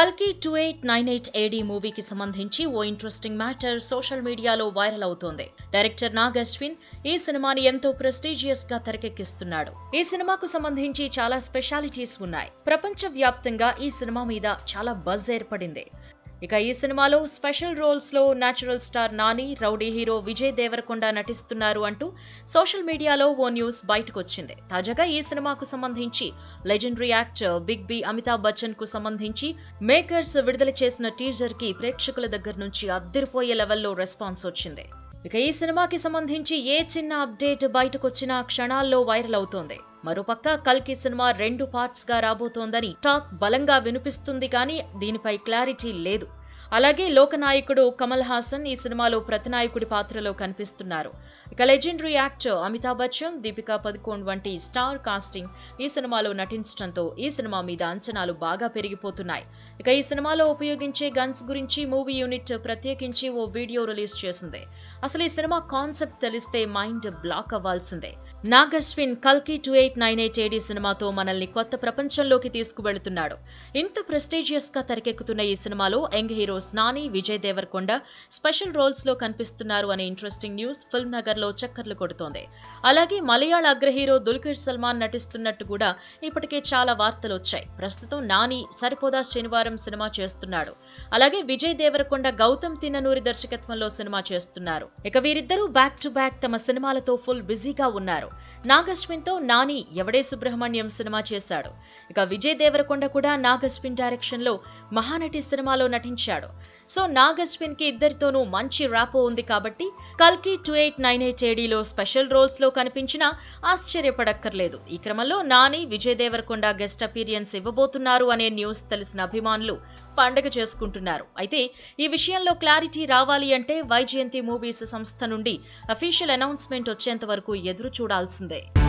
కల్కి two eight nine eight AD మూవీకి సంబంధించి ఓ ఇంట్రెస్టింగ్ మ్యాటర్ సోషల్ మీడియాలో వైరల్ అవుతోంది డైరెక్టర్ నాగ్ అశ్విన్ ఈ సినిమాని ఎంతో ప్రెస్టీజియస్ గా తెరకెక్కిస్తున్నాడు ఈ సినిమాకు సంబంధించి చాలా స్పెషాలిటీస్ ఉన్నాయి ప్రపంచ వ్యాప్తంగా ఈ సినిమా మీద చాలా బజ్ ఏర్పడింది ఇక ఈ సినిమాలో స్పెషల్ రోల్స్ లో natural star Nani rowdy hero Vijay Devarakonda నటిస్తున్నారు అంటూ సోషల్ మీడియాలో ఓ న్యూస్ బయటకొచ్చింది తాజాగా ఈ సినిమాకు సంబంధించి legendary actor big B Amitabh Bachchan కు సంబంధించి మేకర్స్ విడుదల చేసిన టీజర్ కి ప్రేక్షకుల దగ్గర నుంచి అద్దరిపోయే లెవెల్లో రెస్పాన్స్ వచ్చింది ఇక ఈ సినిమాకి సంబంధించి ఏ చిన్న అప్డేట్ బయటకొచ్చినా క్షణాల్లో వైరల్ అవుతోంది మరోపక్క కల్కి సినిమా రెండు పార్ట్స్ గా రాబోతోందని టాక్ బలంగా వినిపిస్తుంది కానీ దీనిపై క్లారిటీ లేదు అలాగే లోకనాయకుడు కమల్ హాసన్ ఈ సినిమాలో ప్రతినాయకుడి పాత్రలో కనిపిస్తున్నారు ఇక లెజెండరీ యాక్టర్ అమితాబ్ బచ్చన్ దీపికా పదుకోన్ వంటి స్టార్ కాస్టింగ్ ఈ సినిమాలో నటించడంతో ఈ సినిమా మీద అంచనాలు బాగా పెరిగిపోతున్నాయి ఇక ఈ సినిమాలో ఉపయోగించే గన్స్ గురించి మూవీ యూనిట్ ప్రత్యేకించి ఓ వీడియో రిలీజ్ చేసింది అసలు ఈ సినిమా కాన్సెప్ట్ తెలిస్తే మైండ్ బ్లాక్ అవ్వాల్సిందే నాగ్ అశ్విన్ కల్కి two eight nine eight AD సినిమాతో మనల్ని కొత్త ప్రపంచంలోకి తీసుకువెళుతున్నాడు ఇంత ప్రెస్టీజియస్ గా తెరకెక్కుతున్న ఈ సినిమాలో young heroes Nani Vijay Devarakonda special roles లో కనిపిస్తున్నారు అనే ఇంట్రెస్టింగ్ న్యూస్ ఫిల్మ్ నగర్ లో చక్కర్లు కొడుతోంది అలాగే మలయాళ అగ్ర హీరో దుల్కర్ సల్మాన్ నటిస్తున్నట్టు కూడా ఇప్పటికే చాలా వార్తలు వచ్చాయి ప్రస్తుతం నాని సరిపోదా శనివారం సినిమా చేస్తున్నాడు అలాగే విజయ్ దేవరకొండ గౌతమ్ తిన్ననూరి దర్శకత్వంలో సినిమా చేస్తున్నారు ఇక వీరిద్దరూ బ్యాక్ టు బ్యాక్ తమ సినిమాలతో ఫుల్ బిజీగా ఉన్నారు నాగశ్విన్ తో నాని ఎవడే సుబ్రహ్మణ్యం సినిమా చేశాడు ఇక విజయ్ దేవరకొండ కూడా నాగశ్విన్ డైరెక్షన్ లో మహానటి సినిమాలో నటించాడు సో నాగశ్విన్ కి ఇద్దరితోనూ మంచి ర్యాపో ఉంది కాబట్టి కల్కి టూ ఎయిట్ నైన్ ఎయిట్ ఏడీలో స్పెషల్ రోల్స్ లో కనిపించినా ఆశ్చర్యపడక్కర్లేదు ఈ క్రమంలో నాని విజయ్ దేవరకొండ గెస్ట్ అపీరియన్స్ ఇవ్వబోతున్నారు అనే న్యూస్ తెలిసిన అభిమానులు పండగ చేసుకుంటున్నారు అయితే ఈ విషయంలో క్లారిటీ రావాలి అంటే వైజయంతి మూవీస్ సంస్థ నుండి అఫీషియల్ అనౌన్స్మెంట్ వచ్చేంత వరకు ఎదురు చూడాల్సిందే